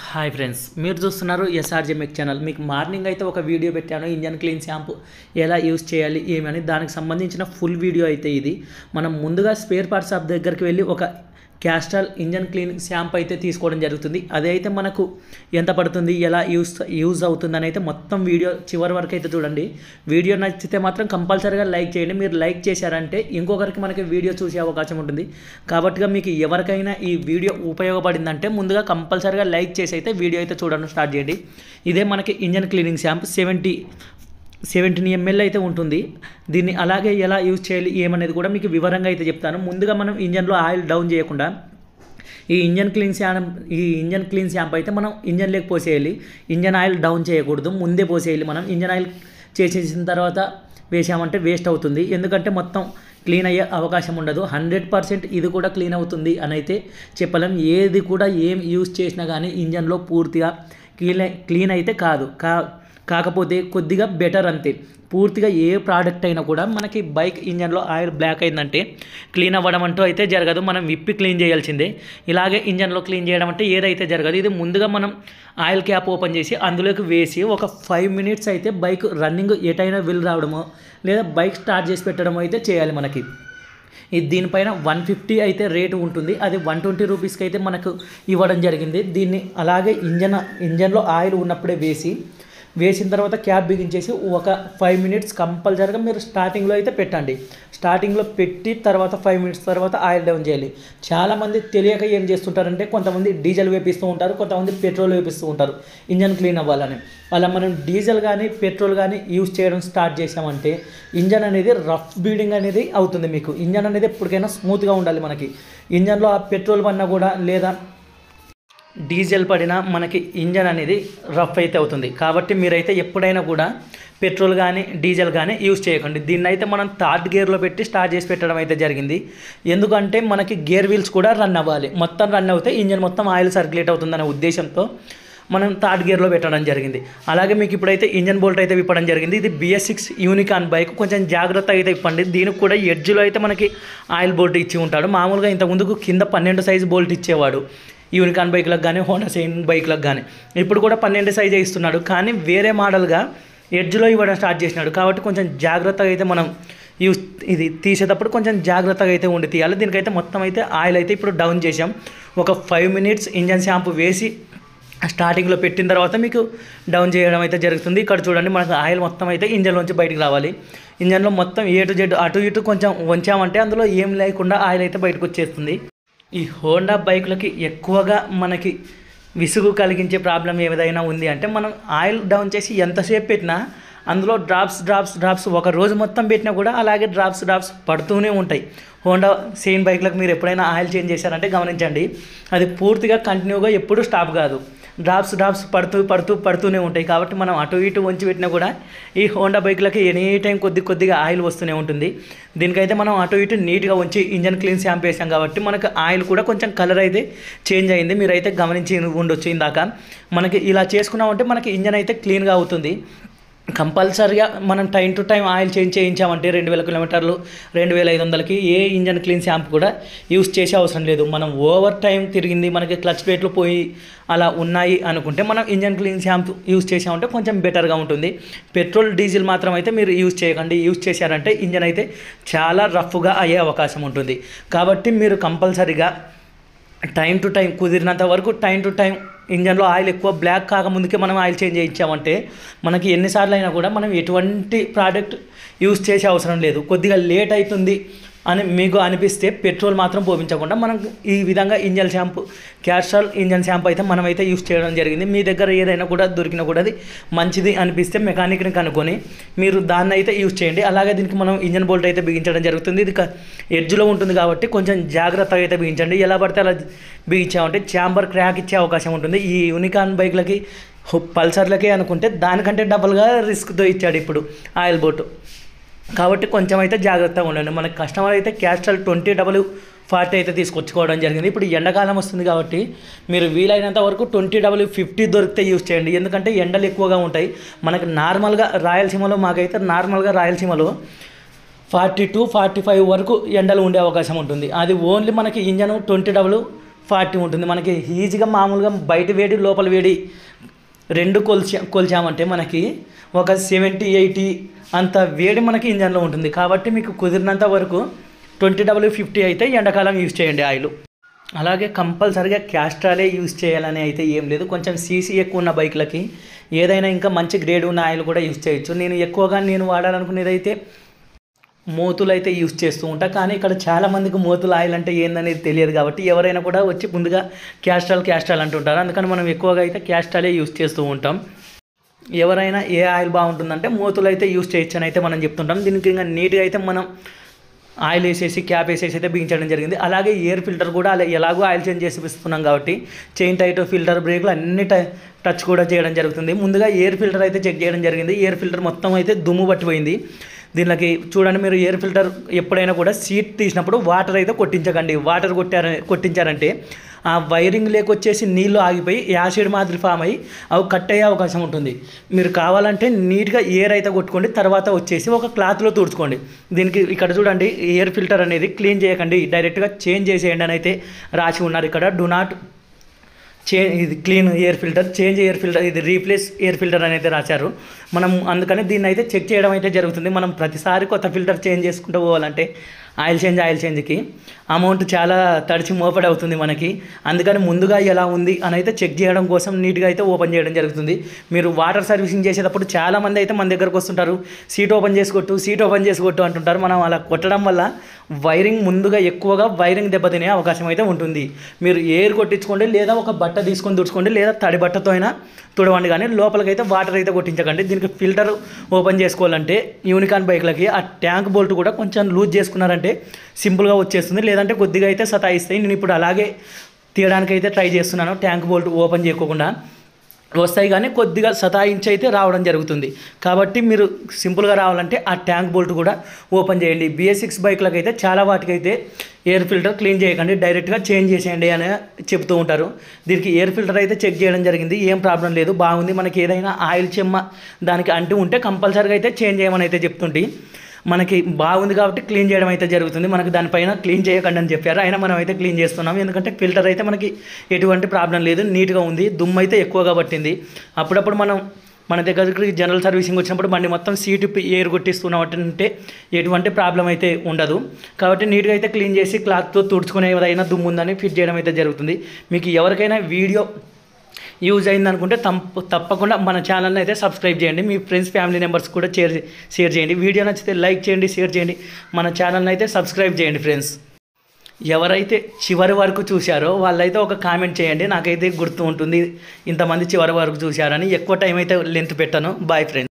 hi friends మీరు చూస్తున్నారు SRJ mech channel మీకు మార్నింగ్ అయితే ఒక వీడియో పెట్టాను ఇంజన్ క్లీన్ షాంపూ ఎలా యూస్ చేయాలి ఏమని దానికి సంబంధించిన ఫుల్ వీడియో అయితే ఇది మనం ముందుగా స్పేర్ పార్ట్స్ షాప్ దగ్గరికి వెళ్ళి ఒక క్యాస్ట్రాల్ ఇంజన్ క్లీన్ షాంపూ అయితే తీసుకోవడం జరుగుతుంది అదే అయితే మనకు ఎంత పడుతుంది ఎలా యూస్ యూజ్ అవుతుందని అయితే మొత్తం వీడియో చివరి వరకు అయితే చూడండి వీడియో నచ్చితే మాత్రం కంపల్సరీగా లైక్ చేయండి మీరు లైక్ చేశారంటే ఇంకొకరికి మనకి వీడియో చూసే అవకాశం ఉంటుంది కాబట్టిగా మీకు ఎవరికైనా ఈ వీడియో ఉపయోగపడిందంటే ముందుగా కంపల్సరీగా లైక్ చేసి అయితే వీడియో అయితే చూడడం స్టార్ట్ చేయండి ఇదే మనకి engine cleaning shampoo seventy seventeen ml అయితే ఉంటుంది దీన్ని అలాగే ఎలా యూజ్ చేయాలి ఏమనేది కూడా మీకు వివరంగా అయితే చెప్తాను ముందుగా మనం ఇంజన్లో ఆయిల్ డౌన్ చేయకుండా ఈ ఇంజన్ క్లీన్ శాంప్ ఈ ఇంజన్ క్లీన్ షాంపూ అయితే మనం ఇంజన్ లేక పోసేయాలి ఇంజన్ ఆయిల్ డౌన్ చేయకూడదు ముందే పోసేయాలి మనం ఇంజన్ ఆయిల్ చేసేసిన తర్వాత వేసామంటే వేస్ట్ అవుతుంది ఎందుకంటే మొత్తం క్లీన్ అయ్యే అవకాశం ఉండదు హండ్రెడ్ పర్సెంట్ ఇది కూడా క్లీన్ అవుతుంది అని అయితే చెప్పలేం ఏది కూడా ఏం యూజ్ చేసినా కానీ ఇంజన్లో పూర్తిగా క్లీన్ క్లీన్ అయితే కాదు కా కాకపోతే కొద్దిగా బెటర్ అంతే పూర్తిగా ఏ ప్రోడక్ట్ అయినా కూడా మనకి బైక్ ఇంజన్లో ఆయిల్ బ్లాక్ అయిందంటే క్లీన్ అవ్వడం అంటూ అయితే జరగదు మనం విప్పి క్లీన్ చేయాల్సిందే ఇలాగే ఇంజన్లో క్లీన్ చేయడం అంటే ఏదైతే జరగదు ఇది ముందుగా మనం ఆయిల్ క్యాప్ ఓపెన్ చేసి అందులోకి వేసి ఒక ఫైవ్ మినిట్స్ అయితే బైక్ రన్నింగ్ ఎటైనా వెళ్ళి రావడమో లేదా బైక్ స్టార్ట్ చేసి పెట్టడమో అయితే చేయాలి మనకి ఇది దీనిపైన వన్ ఫిఫ్టీ అయితే రేటు ఉంటుంది అది వన్ ట్వంటీ రూపీస్కి అయితే మనకు ఇవ్వడం జరిగింది దీన్ని అలాగే ఇంజన్ ఇంజన్లో ఆయిల్ ఉన్నప్పుడే వేసి వేసిన తర్వాత క్యాప్ బిగించేసి ఒక ఫైవ్ మినిట్స్ కంపల్సరీగా మీరు స్టార్టింగ్లో అయితే పెట్టండి స్టార్టింగ్లో పెట్టి తర్వాత ఫైవ్ మినిట్స్ తర్వాత ఆయిల్ డౌన్ చేయాలి చాలామంది తెలియక ఏం చేస్తుంటారంటే కొంతమంది డీజిల్ వేపిస్తూ ఉంటారు కొంతమంది పెట్రోల్ వేపిస్తూ ఉంటారు ఇంజన్ క్లీన్ అవ్వాలని అలా మనం డీజిల్ కానీ పెట్రోల్ కానీ యూజ్ చేయడం స్టార్ట్ చేసామంటే ఇంజన్ అనేది రఫ్ బీడింగ్ అనేది అవుతుంది మీకు ఇంజన్ అనేది ఎప్పటికైనా స్మూత్గా ఉండాలి మనకి ఇంజన్లో ఆ పెట్రోల్ పడినా కూడా లేదా డీజిల్ పడినా మనకి ఇంజన్ అనేది రఫ్ అయితే అవుతుంది కాబట్టి మీరైతే ఎప్పుడైనా కూడా పెట్రోల్ కానీ డీజిల్ కానీ యూజ్ చేయకండి దీన్ని అయితే మనం థర్డ్ గేర్లో పెట్టి స్టార్ట్ చేసి పెట్టడం అయితే జరిగింది ఎందుకంటే మనకి గేర్ వీల్స్ కూడా రన్ అవ్వాలి మొత్తం రన్ అవుతే ఇంజన్ మొత్తం ఆయిల్ సర్క్యులేట్ అవుతుందనే ఉద్దేశంతో మనం థర్డ్ గేర్లో పెట్టడం జరిగింది అలాగే మీకు ఇప్పుడైతే ఇంజన్ బోల్ట్ అయితే విప్పడం జరిగింది ఇది బిఎస్ సిక్స్ యూనికాన్ బైక్ కొంచెం జాగ్రత్త అయితే ఇప్పండి దీనికి కూడా ఎడ్జ్లో అయితే మనకి ఆయిల్ బోల్ట్ ఇచ్చి ఉంటాడు మామూలుగా ఇంత ముందుకు కింద పన్నెండు సైజు బోల్ట్ ఇచ్చేవాడు యూనికాన్ బైక్లకు కానీ హోండా సైన్ బైక్లకు కానీ ఇప్పుడు కూడా పన్నెండు సైజే ఇస్తున్నాడు కానీ వేరే మోడల్గా ఎడ్జ్లో ఇవ్వడం స్టార్ట్ చేసినాడు కాబట్టి కొంచెం జాగ్రత్తగా అయితే మనం యూస్ ఇది తీసేటప్పుడు కొంచెం జాగ్రత్తగా అయితే ఉండి తీయాలి దీనికైతే మొత్తం అయితే ఆయిల్ అయితే ఇప్పుడు డౌన్ చేసాం ఒక ఫైవ్ మినిట్స్ ఇంజన్ షాంపూ వేసి స్టార్టింగ్లో పెట్టిన తర్వాత మీకు డౌన్ చేయడం అయితే జరుగుతుంది ఇక్కడ చూడండి మనకు ఆయిల్ మొత్తం అయితే ఇంజన్లోంచి బయటికి రావాలి ఇంజన్లో మొత్తం ఏ టు జెడ్ అటు ఇటు కొంచెం ఉంచామంటే అందులో ఏం లేకుండా ఆయిల్ అయితే బయటకు వచ్చేస్తుంది ఈ హోండా బైకులకి ఎక్కువగా మనకి విసుగు కలిగించే ప్రాబ్లం ఏదైనా ఉంది అంటే మనం ఆయిల్ డౌన్ చేసి ఎంతసేపు పెట్టినా అందులో డ్రాప్స్ డ్రాప్స్ డ్రాప్స్ ఒక రోజు మొత్తం పెట్టినా కూడా అలాగే డ్రాప్స్ డ్రాప్స్ పడుతూనే ఉంటాయి హోండా సెయిన్ బైక్లకు మీరు ఎప్పుడైనా ఆయిల్ చేంజ్ చేశారంటే గమనించండి అది పూర్తిగా కంటిన్యూగా ఎప్పుడూ స్టాప్ కాదు డ్రాప్స్ డ్రాప్స్ పడుతూ పడుతూ పడుతూనే ఉంటాయి కాబట్టి మనం అటు ఇటు వంచి పెట్టినా కూడా ఈ హోండా బైక్లకి ఎనీ టైం కొద్ది కొద్దిగా ఆయిల్ వస్తూనే ఉంటుంది దీనికైతే మనం అటు ఇటు నీట్గా ఉంచి ఇంజన్ క్లీన్ షాంపూ వేసాం కాబట్టి మనకు ఆయిల్ కూడా కొంచెం కలర్ అయితే చేంజ్ అయింది మీరైతే గమనించి ఉండొచ్చు ఇందాక మనకి ఇలా చేసుకున్నామంటే మనకి ఇంజన్ అయితే క్లీన్గా అవుతుంది కంపల్సరిగా మనం time to time oil change చేయించామంటే రెండు వేల కిలోమీటర్లు రెండు వేల ఐదు వందలకి ఏ ఇంజన్ క్లీన్ షాంపూ కూడా యూస్ చేసే అవసరం లేదు మనం ఓవర్ టైం తిరిగింది మనకి క్లచ్ ప్లేట్లు పోయి అలా ఉన్నాయి అనుకుంటే మనం ఇంజన్ క్లీన్ షాంపూ యూస్ చేసామంటే కొంచెం బెటర్గా ఉంటుంది పెట్రోల్ డీజిల్ మాత్రం అయితే మీరు యూస్ చేయకండి యూస్ చేశారంటే ఇంజన్ అయితే చాలా రఫ్గా అయ్యే అవకాశం ఉంటుంది కాబట్టి మీరు కంపల్సరిగా టైం టు టైం కుదిరినంత వరకు టైం టు టైం ఇంజన్లో ఆయిల్ ఎక్కువ బ్లాక్ కాకముందుకే మనం ఆయిల్ చేంజ్ చేయించామంటే మనకి ఎన్నిసార్లు అయినా కూడా మనం ఎటువంటి ప్రోడక్ట్ యూస్ చేసే అవసరం లేదు కొద్దిగా లేట్ అవుతుంది అని మీకు అనిపిస్తే పెట్రోల్ మాత్రం పోపించకుండా మనం ఈ విధంగా engine shampoo Castrol engine shampoo అయితే మనమైతే యూస్ చేయడం జరిగింది మీ దగ్గర ఏదైనా కూడా దొరికినా కూడా అది మంచిది అనిపిస్తే మెకానిక్ని కనుక్కొని మీరు దాన్ని అయితే యూస్ చేయండి అలాగే దీనికి మనం ఇంజన్ బోల్ట్ అయితే బిగించడం జరుగుతుంది ఇది ఎడ్జ్లో ఉంటుంది కాబట్టి కొంచెం జాగ్రత్తగా అయితే బిగించండి ఎలా పడితే అలా బిగించామంటే ఛాంబర్ క్రాక్ ఇచ్చే అవకాశం ఉంటుంది ఈ యూనికాన్ బైక్లకి పల్సర్లకే అనుకుంటే దానికంటే డబల్గా రిస్క్తో ఇచ్చాడు ఇప్పుడు ఆయిల్ బోటు కాబట్టి కొంచెం అయితే జాగ్రత్తగా ఉండండి మనకి కస్టమర్ అయితే క్యాస్ట్రల్ ట్వంటీ డబల్ ఫార్టీ అయితే తీసుకొచ్చుకోవడం జరిగింది ఇప్పుడు ఎండాకాలం వస్తుంది కాబట్టి మీరు వీలైనంత వరకు ట్వంటీ డబల్ ఫిఫ్టీ దొరికితే యూస్ చేయండి ఎందుకంటే ఎండలు ఎక్కువగా ఉంటాయి మనకి నార్మల్గా రాయలసీమలో మాకైతే నార్మల్గా రాయలసీమలో ఫార్టీ టు ఫార్టీ ఫైవ్ వరకు ఎండలు ఉండే అవకాశం ఉంటుంది అది ఓన్లీ మనకి ఇంజన్ ట్వంటీ డబల్ ఫార్టీ ఉంటుంది మనకి ఈజీగా మామూలుగా బయట వేడి లోపల వేడి రెండు కొలిచా కొలిచామంటే మనకి ఒక సెవెంటీ ఎయిటీ అంత వేడి మనకి ఇంజన్లో ఉంటుంది కాబట్టి మీకు కుదిరినంత వరకు ట్వంటీ డబ్ల్యూ ఫిఫ్టీ అయితే ఎండాకాలం యూజ్ చేయండి ఆయిల్ అలాగే కంపల్సరిగా క్యాస్ట్రాలే యూజ్ చేయాలని అయితే ఏం లేదు కొంచెం సీసీ ఎక్కువ ఉన్న బైక్లకి ఏదైనా ఇంకా మంచి గ్రేడ్ ఉన్న ఆయిల్ కూడా యూజ్ చేయొచ్చు నేను ఎక్కువగా నేను వాడాలనుకునేది అయితే మోతులు అయితే యూజ్ చేస్తూ ఉంటా కానీ ఇక్కడ చాలా మందికి మోతులు ఆయిల్ అంటే ఏందనేది తెలియదు కాబట్టి ఎవరైనా కూడా వచ్చి ముందుగా క్యాస్ట్రాల్ క్యాస్ట్రాల్ అంటుంటారు అందుకని మనం ఎక్కువగా అయితే క్యాస్ట్రాలే యూజ్ చేస్తూ ఉంటాం ఎవరైనా ఏ ఆయిల్ బాగుంటుందంటే మోతులు అయితే యూజ్ చేయొచ్చు అని అయితే మనం చెప్తుంటాం దీనికి ఇంకా నీట్గా అయితే మనం ఆయిల్ వేసేసి క్యాప్ వేసేసి అయితే బిగించడం జరిగింది అలాగే ఎయిర్ ఫిల్టర్ కూడా అలా ఎలాగో ఆయిల్ చేంజ్ చేసి ఇస్తున్నాం కాబట్టి చైన్ టైట్ ఫిల్టర్ బ్రేక్లు అన్ని టై టచ్ కూడా చేయడం జరుగుతుంది ముందుగా ఎయిర్ ఫిల్టర్ అయితే చెక్ చేయడం జరిగింది ఎయిర్ ఫిల్టర్ మొత్తం అయితే దుమ్ము పట్టిపోయింది దీనికి చూడండి మీరు ఎయిర్ ఫిల్టర్ ఎప్పుడైనా కూడా సీట్ తీసినప్పుడు వాటర్ అయితే కొట్టించకండి వాటర్ కొట్టార కొట్టించారంటే ఆ వైరింగ్ లేకొచ్చేసి నీళ్ళు ఆగిపోయి యాసిడ్ మాదిరి ఫామ్ అయ్యి అవి కట్ అయ్యే అవకాశం ఉంటుంది మీరు కావాలంటే నీట్గా ఎయిర్ అయితే కొట్టుకోండి తర్వాత వచ్చేసి ఒక క్లాత్లో తుడుచుకోండి దీనికి ఇక్కడ చూడండి ఎయిర్ ఫిల్టర్ అనేది క్లీన్ చేయకండి డైరెక్ట్గా చేంజ్ చేసేయండి అని అయితే రాసి ఉన్నారు ఇక్కడ డు నాట్ చే ఇది clean air filter change air filter ఇది రీప్లేస్ ఎయిర్ ఫిల్టర్ అని అయితే రాశారు మనం అందుకని దీన్ని అయితే చెక్ చేయడం అయితే జరుగుతుంది మనం ప్రతిసారి కొత్త ఫిల్టర్ చేంజ్ చేసుకుంటూ పోవాలంటే ఆయిల్ చేంజ్ ఆయిల్ చేంజ్కి అమౌంట్ చాలా తడిచి మోపడి అవుతుంది మనకి అందుకని ముందుగా ఎలా ఉంది అని అయితే చెక్ చేయడం కోసం నీట్గా అయితే ఓపెన్ చేయడం జరుగుతుంది మీరు వాటర్ సర్వీసింగ్ చేసేటప్పుడు చాలామంది అయితే మన దగ్గరకు వస్తుంటారు సీట్ ఓపెన్ చేసుకోట్టు సీట్ ఓపెన్ చేసుకోట్టు అంటుంటారు మనం అలా కొట్టడం వల్ల వైరింగ్ ముందుగా ఎక్కువగా వైరింగ్ దెబ్బతినే అవకాశం అయితే ఉంటుంది మీరు ఎయిర్ కొట్టించుకోండి లేదా ఒక బట్ట తీసుకొని తుడుచుకోండి లేదా తడి బట్టతో అయినా తుడవండి కానీ లోపలికైతే వాటర్ అయితే కొట్టించకండి దీనికి ఫిల్టర్ ఓపెన్ చేసుకోవాలంటే యూనికాన్ బైక్లకి ఆ ట్యాంక్ బోల్ట్ కూడా కొంచెం లూజ్ చేసుకున్నారంటే సింపుల్గా వచ్చేస్తుంది లేదంటే కొద్దిగా అయితే సతాయిస్తాయి నేను ఇప్పుడు అలాగే తీయడానికి అయితే ట్రై చేస్తున్నాను ట్యాంక్ బోల్ట్ ఓపెన్ చేయకోకుండా వస్తాయి కానీ కొద్దిగా సతాయించి అయితే రావడం జరుగుతుంది కాబట్టి మీరు సింపుల్గా రావాలంటే ఆ ట్యాంక్ బోల్ట్ కూడా ఓపెన్ చేయండి బిఎస్ సిక్స్ బైక్లకు అయితే చాలా వాటికైతే ఎయిర్ ఫిల్టర్ క్లీన్ చేయకండి డైరెక్ట్గా చేంజ్ చేసేయండి అని చెప్తూ ఉంటారు దీనికి ఎయిర్ ఫిల్టర్ అయితే చెక్ చేయడం జరిగింది ఏం ప్రాబ్లం లేదు బాగుంది మనకి ఏదైనా ఆయిల్ చెమ్మ దానికి అంటూ ఉంటే కంపల్సరీగా అయితే చేంజ్ చేయమని అయితే చెప్తుంటే మనకి బాగుంది కాబట్టి క్లీన్ చేయడం అయితే జరుగుతుంది మనకి దానిపైన క్లీన్ చేయకండి అని చెప్పారు అయినా మనం అయితే క్లీన్ చేస్తున్నాం ఎందుకంటే ఫిల్టర్ అయితే మనకి ఎటువంటి ప్రాబ్లం లేదు నీట్గా ఉంది దుమ్ము అయితే ఎక్కువగా పట్టింది అప్పుడప్పుడు మనం మన దగ్గరికి జనరల్ సర్వీసింగ్ వచ్చినప్పుడు బండి మొత్తం సీటు ఎయిర్ కొట్టిస్తున్నాం అంటే ఎటువంటి ప్రాబ్లం అయితే ఉండదు కాబట్టి నీట్గా అయితే క్లీన్ చేసి క్లాత్తో తుడుచుకునే ఏదైనా దుమ్ము ఉందని ఫిట్ చేయడం అయితే జరుగుతుంది మీకు ఎవరికైనా వీడియో యూజ్ అయింది అనుకుంటే తప్ప తప్పకుండా మన ఛానల్ని అయితే సబ్స్క్రైబ్ చేయండి మీ ఫ్రెండ్స్ ఫ్యామిలీ మెంబర్స్ కూడా షేర్ షేర్ చేయండి వీడియో నచ్చితే లైక్ చేయండి షేర్ చేయండి మన ఛానల్ని అయితే సబ్స్క్రైబ్ చేయండి ఫ్రెండ్స్ ఎవరైతే చివరి వరకు చూశారో వాళ్ళైతే ఒక కామెంట్ చేయండి నాకైతే గుర్తు ఉంటుంది ఇంతమంది చివరి వరకు చూశారని ఎక్కువ టైం అయితే లెంత్ పెట్టాను బాయ్ ఫ్రెండ్స్